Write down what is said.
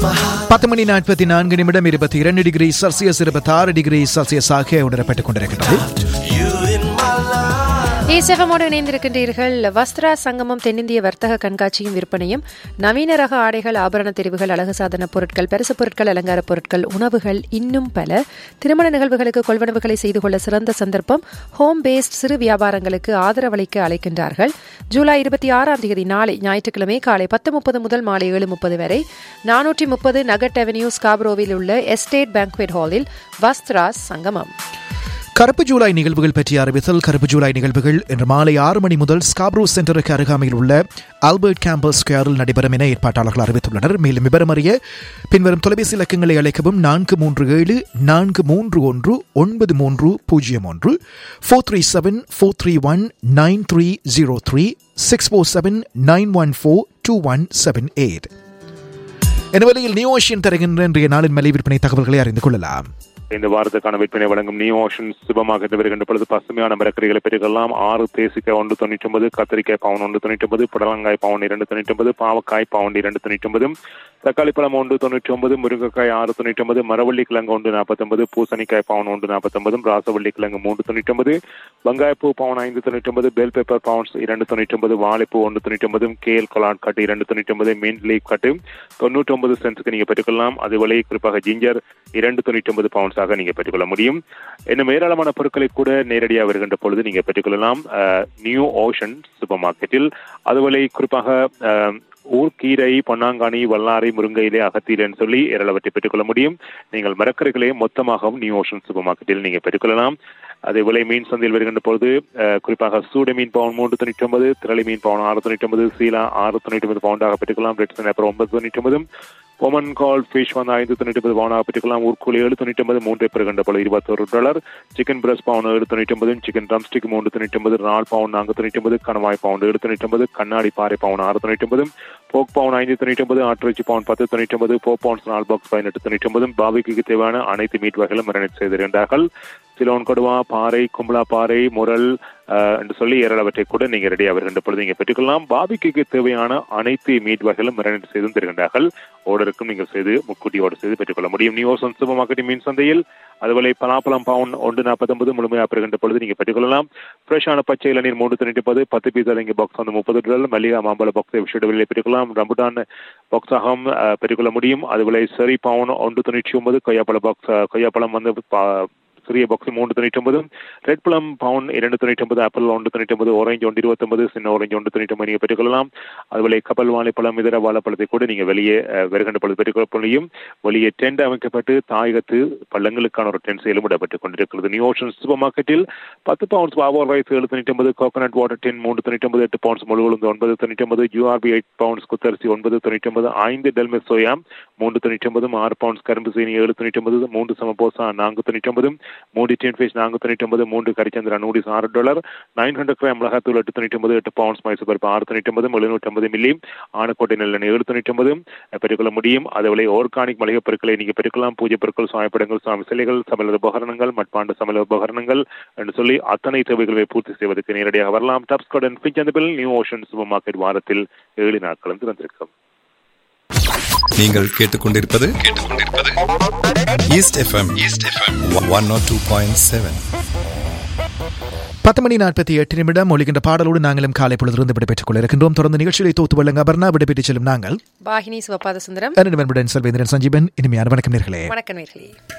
பத்து மணி நாற்பத்தி நான்கு நிமிடம் இருபத்தி இரண்டு டிகிரி செல்சியஸ் இருபத்தி ஆறு டிகிரி செல்சியஸ் ஆக உணரப்பட்டுக் கொண்டிருக்கின்றது ஏசெஃபமோடு இணைந்திருக்கின்றீர்கள் வஸ்திரா சங்கமம் தென்னிந்திய வர்த்தக கண்காட்சியும் விற்பனையும் நவீன ரக ஆடைகள் ஆபரண தெரிவுகள் அழகு சாதன பொருட்கள் பரிசு பொருட்கள் அலங்கார பொருட்கள் உணவுகள் இன்னும் பல திருமண நிகழ்வுகளுக்கு கொள்வனவுகளை செய்து கொள்ள சிறந்த சந்தர்ப்பம் ஹோம் பேஸ்ட் சிறு வியாபாரங்களுக்கு ஆதரவளிக்க அழைக்கின்றார்கள் ஜூலை இருபத்தி ஆறாம் தேதி நாளை ஞாயிற்றுக்கிழமை காலை பத்து முப்பது முதல் மாலை ஏழு முப்பது வரை நானூற்றி முப்பது நகட் அவென்யூ ஸ்காப்ரோவில் உள்ள எஸ்டேட் பேங்க்வெட் ஹாலில் வஸ்திராஸ் சங்கமம் கருப்பு ஜூலை நிகழ்வுகள் பற்றிய அறிவித்தல் கருப்பு ஜூலை நிகழ்வுகள் இன்று மாலை ஆறு மணி முதல் ஸ்காப்ரூ சென்டருக்கு அருகாமையில் உள்ள ஆல்பர்ட் கேம்பஸ் ஸ்கொயரில் நடைபெறும் என ஏற்பாட்டாளர்கள் அறிவித்துள்ளனர் மேலும் விவரம் அறிய பின்வரும் தொலைபேசி இலக்கங்களை அழைக்கவும் நான்கு மூன்று ஏழு நான்கு மூன்று ஒன்று ஒன்பது மூன்று பூஜ்ஜியம் ஒன்று four three seven four three one nine three zero three six four seven nine one four two one seven eight எனவெளியில் நியூ ஓஷியன் தருகின்ற இன்றைய நாளின் மலை விற்பனை தகவல்களை அறிந்து கொள்ளலாம் இந்த வாரத்துக்கான விற்பனை வழங்கும் நியூ ஓஷன் சுபமாக வருகின்ற பொழுது பசுமையான மரக்கறிகளை பெற்றுக்கொள்ளலாம் ஆறு தேசிக்காய் ஒன்று தொண்ணூற்றி ஒன்பது கத்திரிக்காய் பவுன் ஒன்று தொண்ணூற்றி ஒன்பது புடலங்காய் பவுன் இரண்டு தொண்ணூற்றி ஒன்பது பாவக்காய் பவுன் இரண்டு தொண்ணூற்றி ஒன்பது தக்காளி பழம் ஒன்று தொண்ணூற்றி ஒன்பது முருங்கைக்காய் ஆறு தொண்ணூற்றி ஒன்பது மரவள்ளி கிழங்கு ஒன்று நாற்பத்தொன்பது பூசணிக்காய் பவுன் ஒன்று நாற்பத்தொன்பது ராசவள்ளி கிழங்கு மூன்று தொண்ணூற்றி ஒன்பது வெங்காயப்பூ பவுன் ஐந்து தொண்ணூற்றி ஒன்பது பெல் பேப்பர் பவுன்ஸ் இரண்டு தொண்ணூற்றி ஒன்பது வாழைப்பூ ஒன்று தொண்ணூற்றி ஒன்பது கேல் கொலாட் கட்டு இரண்டு தொண்ணூற்றி ஒன்பது மீன் லீக் கட்டு தொண்ணூற்றி ஒன்பது சென்ட்ஸ்க்கு நீங்க பெற்றுக்கொள்ளலாம் அதுவரை குறிப்பாக ஜிஞ்சர் இரண்டு தொண்ணூற்றி ஒன்பது பவுன்ஸாக நீங்க பெற்றுக்கொள்ள முடியும் இன்னும் ஏராளமான பொருட்களை கூட நேரடியாக வருகின்ற பொழுது நீங்க பெற்றுக்கொள்ளலாம் நியூ ஓஷன் சூப்பர் மார்க்கெட்டில் அதுவரை குறிப்பாக அஹ், ஊர்க்கீரை பொன்னாங்கானி வல்லாரை முருங்கையிலே அகத்தீரைன்னு சொல்லி ஏராளவற்றை பெற்றுக்கொள்ள முடியும் நீங்கள் மரக்கறிகளை மொத்தமாகவும் நியூ ஓஷன் சூப்பர் மார்க்கெட்டில் நீங்க பெற்றுக்கொள்ளலாம் அதே விலை மீன் சந்தையில் வருகின்ற பொழுது அஹ், குறிப்பாக சூட மீன் பவுன் மூன்று தொண்ணூற்றி ஒன்பது திரளி மீன் பவுன் ஆறு தொண்ணூற்றி ஒன்பது சீலா ஆறு தொண்ணூற்றி ஒன்பது பவுண்டாக பெற்றுக்கலாம் ரெட் அப்புறம் ஒன்பது தொண்ணூற்றி ஒன்பது பொமன் கால் ஃபிஷ் வந்து ஐந்து தொண்ணூற்றி ஒன்பது பவுனாக பெற்றுக்கலாம் ஊர்கூலி ஏழு தொண்ணூற்றி ஒன்பது மூன்றை பெறுகின்ற பொழுது இருபத்தொரு டாலர் சிக்கன் பிரஸ் பவுன் ஏழு தொண்ணூற்றி ஒன்பது சிக்கன் ட்ரம்ஸ்டிக் மூன்று தொண்ணூற்றி ஒன்பது ரால் பவுன் நான்கு தொண்ணூற்றி ஒன்பது கணவாய் பவுன் ஏழு தொண்ணூற்றி ஒன்பது கண்ணாடி பாறை பவுன் ஆறு தொண்ணூற்றி ஒன்பது போக் பவுன் ஐந்து தொண்ணூற்றி ஒன்பது ஆட்டிறைச்சி பவுன் பத்து தொண்ணூற்றி ஒன்பது போ பவுன்ஸ் நாலு பாக்ஸ் பதினெட்டு தொண்ணூற்றி ஒன்பது பாபிக்கு தேவையான அனைத்து மீட் வகைகளும் மரணம் செய்திருந்தார்கள் சிலோன் கொடுவா பாறை கும்பலா பாறை முரல் அஹ், என்று சொல்லி ஏராளவற்றை கூட நீங்க ரெடியாக வருகின்ற பொழுது நீங்க பெற்றுக்கொள்ளலாம் பாபிக்கு தேவையான அனைத்து மீட் வகைகளும் மரணம் செய்தும் தருகின்றார்கள் ஓர்டருக்கும் நீங்கள் செய்து முக்கூட்டி ஆர்டர் செய்து பெற்றுக்கொள்ள முடியும் நியூ ஓசன் சூப்பர் மார்க்கெட் மீன் சந்தையில் அதுபோல பலாப்பழம் பவுன் ஒன்று நாற்பத்தொன்பது முழுமையாக பெறுகின்ற பொழுது நீங்க பெற்றுக்கொள்ளலாம் ஃப்ரெஷ்ஷான பச்சை இளநீர் மூன்று தொண்ணூற்றி ஒன்பது பத்து பீஸ் அடங்கிய பாக்ஸ் வந்து முப்பது டாலர் மல்லிகா மாம்பழ பாக்ஸை விஷய வெளியே பெற்றுக்கொள்ளலாம் ரம்புடான் பாக்ஸாகவும் அஹ், பெற்றுக்கொள்ள முடியும் அதுபோல சரி பவுன் ஒன்று தொண்ணூற்றி ஒன்பது கொய்யாப்பழ பாக்ஸ் கொய்யாப்பழம் வந்து பா- சிறிய பாக்ஸ் மூன்று தொண்ணூற்றி ஒன்பது ரெட் பிளம் பவுன் இரண்டு தொண்ணூற்றி ஒன்பது ஆப்பிள் ஒன்று தொண்ணூற்றி ஒன்பது ஆரஞ்சு ஒன்று இருபத்தொன்பது சின்ன ஆரஞ்சு ஒன்று தொண்ணூற்றி ஒன்பது நீங்கள் பெற்றுக்கொள்ளலாம் அதுபோல கப்பல் வாழைப்பழம் இதர வாழைப்பழத்தை கூட நீங்கள் வெளியே அஹ், வருகின்ற பொழுது பெற்றுக்கொள்ள முடியும் வெளியே டென்ட் அமைக்கப்பட்டு தாயகத்து பள்ளங்களுக்கான ஒரு டென்ட் செயலும் விடப்பட்டுக் கொண்டிருக்கிறது நியூ ஓஷன் சூப்பர் மார்க்கெட்டில் பத்து பவுன்ஸ் பாபர் ரைஸ் ஏழு தொண்ணூற்றி ஒன்பது கோகனட் வாட்டர் டென் மூன்று தொண்ணூற்றி ஒன்பது எட்டு பவுன்ஸ் முழு உளுந்து ஒன்பது தொண்ணூற்றி ஒன்பது யூஆர்பி எயிட் பவுன்ஸ் குத்தரிசி ஒன்பது தொண்ணூற்றி ஒன்பது ஐந்து டெல்மெஸ் சோயா மூன்று தொண்ணூற்றி ஒன்பது ஆறு பவுன்ஸ் கரும்பு சீனி ஏழு தொண்ணூற்றி ஒன்பது மூன்று சமபோசா நான்கு தொண்ணூற்றி ஒன்பது மூன்று டென் ஃபிஷ் நான்கு தொண்ணூற்றி ஒன்பது மூன்று கரிச்சந்திரா நூடிஸ் ஆறு டாலர் நைன் ஹண்ட்ரட் கிராம் மிளகாத்தூள் எட்டு தொண்ணூற்றி ஒன்பது எட்டு பவுன்ஸ் மைசூர் பருப்பு ஆறு தொண்ணூற்றி ஒன்பது எழுநூற்றி ஐம்பது மில்லி ஆனக்கோட்டை நெல்லெண்ணெய் ஏழு தொண்ணூற்றி ஒன்பது பெற்றுக்கொள்ள முடியும் அதுவரை ஆர்கானிக் மளிகை பொருட்களை நீங்கள் பெற்றுக்கலாம் பூஜை பொருட்கள் சுவாமிப்படங்கள் சுவாமி சிலைகள் சமையல் உபகரணங்கள் மட்பாண்டு சமையல் உபகரணங்கள் என்று சொல்லி அத்தனை தேவைகளை பூர்த்தி செய்வதற்கு நேரடியாக வரலாம் டப்ஸ் கார்டன் ஃபிச் அந்த பில் நியூ ஓஷன் சூப்பர் மார்க்கெட் வாரத்தில் ஏழு நாட்களும் திறந்திருக்கும் நீங்கள் கேட்டுக்கொண்டிருப்பது கேட்டுக்கொண்டிருப்பது east FM east FM one not two point seven பத்து மணி நாற்பத்தி எட்டு நிமிடம் ஒழிக்கின்ற பாடலோடு நாங்களும் காலை பொழுதிலிருந்து விடைபெற்றுக் கொள்ள இருக்கின்றோம் தொடர்ந்து நிகழ்ச்சியை தோத்து வழங்க அபர்ணா விடைபெற்றுச் செல்லும் நாங்கள் பாகினி சிவபாத சுந்தரம் அருணவன்புடன் செல்வேந்திரன் சஞ்சீவன் இனிமையான வணக்கம் நேர்களே வணக்கம் நேர்களே